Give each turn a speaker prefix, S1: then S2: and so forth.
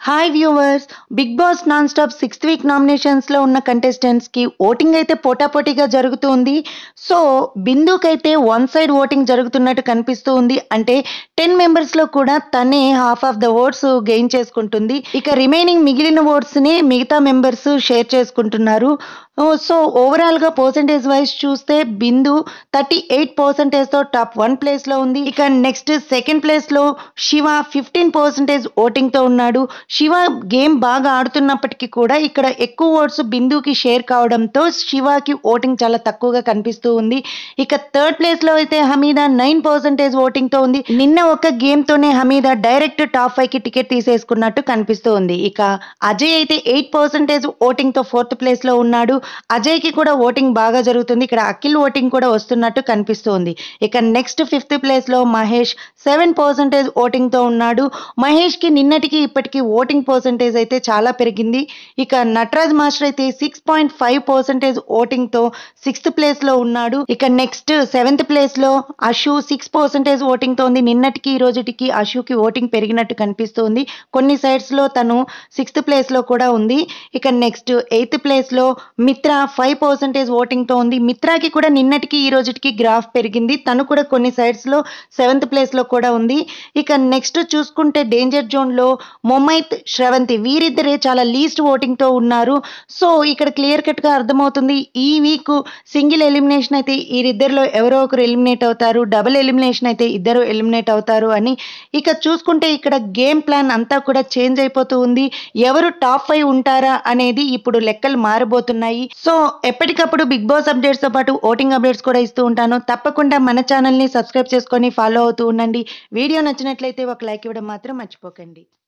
S1: hi viewers Big Boss non stop sixth week నామినేషన్స్లో ఉన్న కంటెస్టెంట్స్కి ఓటింగ్ అయితే పోటాపోటీగా జరుగుతుంది సో బిందుకైతే వన్ సైడ్ ఓటింగ్ జరుగుతున్నట్టు కనిపిస్తూ ఉంది అంటే టెన్ మెంబర్స్లో కూడా తనే half of the votes gain చేసుకుంటుంది ఇక రిమైనింగ్ మిగిలిన ఓట్స్ని మిగతా మెంబర్స్ షేర్ చేసుకుంటున్నారు సో ఓవరాల్గా పర్సంటేజ్ వైజ్ చూస్తే బిందు థర్టీ ఎయిట్ పర్సెంటేజ్తో టాప్ వన్ ప్లేస్లో ఉంది ఇక నెక్స్ట్ సెకండ్ ప్లేస్లో శివ ఫిఫ్టీన్ పర్సెంటేజ్ ఓటింగ్తో ఉన్నాడు శివ గేమ్ బాగా ఆడుతున్నప్పటికీ కూడా ఇక్కడ ఎక్కువ ఓట్స్ బిందుకి షేర్ కావడంతో శివకి ఓటింగ్ చాలా తక్కువగా కనిపిస్తూ ఉంది ఇక థర్డ్ ప్లేస్లో అయితే హమీదా నైన్ పర్సెంటేజ్ ఓటింగ్తో ఉంది నిన్న ఒక గేమ్తోనే హమీదా డైరెక్ట్ టాప్ ఫైవ్కి టికెట్ తీసేసుకున్నట్టు కనిపిస్తూ ఉంది ఇక అజయ్ అయితే ఎయిట్ పర్సెంటేజ్ ఓటింగ్తో ఫోర్త్ ప్లేస్లో ఉన్నాడు అజయ్కి కూడా ఓటింగ్ బాగా జరుగుతుంది ఇక్కడ అఖిల్ ఓటింగ్ కూడా వస్తున్నట్టు కనిపిస్తుంది ఇక నెక్స్ట్ ఫిఫ్త్ ప్లేస్లో మహేష్ సెవెన్ పర్సెంటేజ్ ఓటింగ్తో ఉన్నాడు మహేష్కి నిన్నటికి ఇప్పటికీ ఓటింగ్ పర్సెంటేజ్ అయితే చాలా పెరిగింది ఇక నటరాజ్ మాస్టర్ అయితే సిక్స్ పాయింట్ ఫైవ్ పర్సెంటేజ్ ఓటింగ్తో సిక్స్త్ ప్లేస్లో ఉన్నాడు ఇక నెక్స్ట్ సెవెంత్ ప్లేస్లో అషు సిక్స్ పర్సెంటేజ్ ఓటింగ్తో ఉంది నిన్నటికి ఈ రోజుటికి అషుకి ఓటింగ్ పెరిగినట్టు కనిపిస్తుంది కొన్ని సైడ్స్లో తను సిక్స్త్ ప్లేస్లో కూడా ఉంది ఇక నెక్స్ట్ ఎయిత్ ప్లేస్లో మిత్ర ఫైవ్ పర్సెంటేజ్ ఓటింగ్తో ఉంది మిత్రాకి కూడా నిన్నటికి ఈ రోజుటికి గ్రాఫ్ పెరిగింది తను కూడా కొన్ని సైడ్స్లో సెవెంత్ ప్లేస్లో కూడా ఉంది ఇక నెక్స్ట్ చూసుకుంటే డేంజర్ జోన్లో మొమైత్ శ్రవంతి వీరిద్దరే చాలా లీస్ట్ ఓటింగ్తో ఉన్నారు సో ఇక్కడ క్లియర్ కట్గా అర్థమవుతుంది ఈ వీక్ సింగిల్ ఎలిమినేషన్ అయితే వీరిద్దరిలో ఎవరో ఒకరు ఎలిమినేట్ అవుతారు డబుల్ ఎలిమినేషన్ అయితే ఇద్దరు ఎలిమినేట్ అవుతారు అని ఇక చూసుకుంటే ఇక్కడ గేమ్ ప్లాన్ అంతా కూడా చేంజ్ అయిపోతూ ఉంది ఎవరు టాప్ ఫైవ్ ఉంటారా అనేది ఇప్పుడు లెక్కలు మారబోతున్నాయి సో ఎప్పటికప్పుడు బిగ్ బాస్ అప్డేట్స్ తో పాటు ఓటింగ్ అప్డేట్స్ కూడా ఇస్తూ ఉంటాను తప్పకుండా మన ఛానల్ని సబ్స్క్రైబ్ చేసుకొని ఫాలో అవుతూ ఉండండి వీడియో నచ్చినట్లయితే ఒక లైక్ ఇవ్వడం మాత్రం మర్చిపోకండి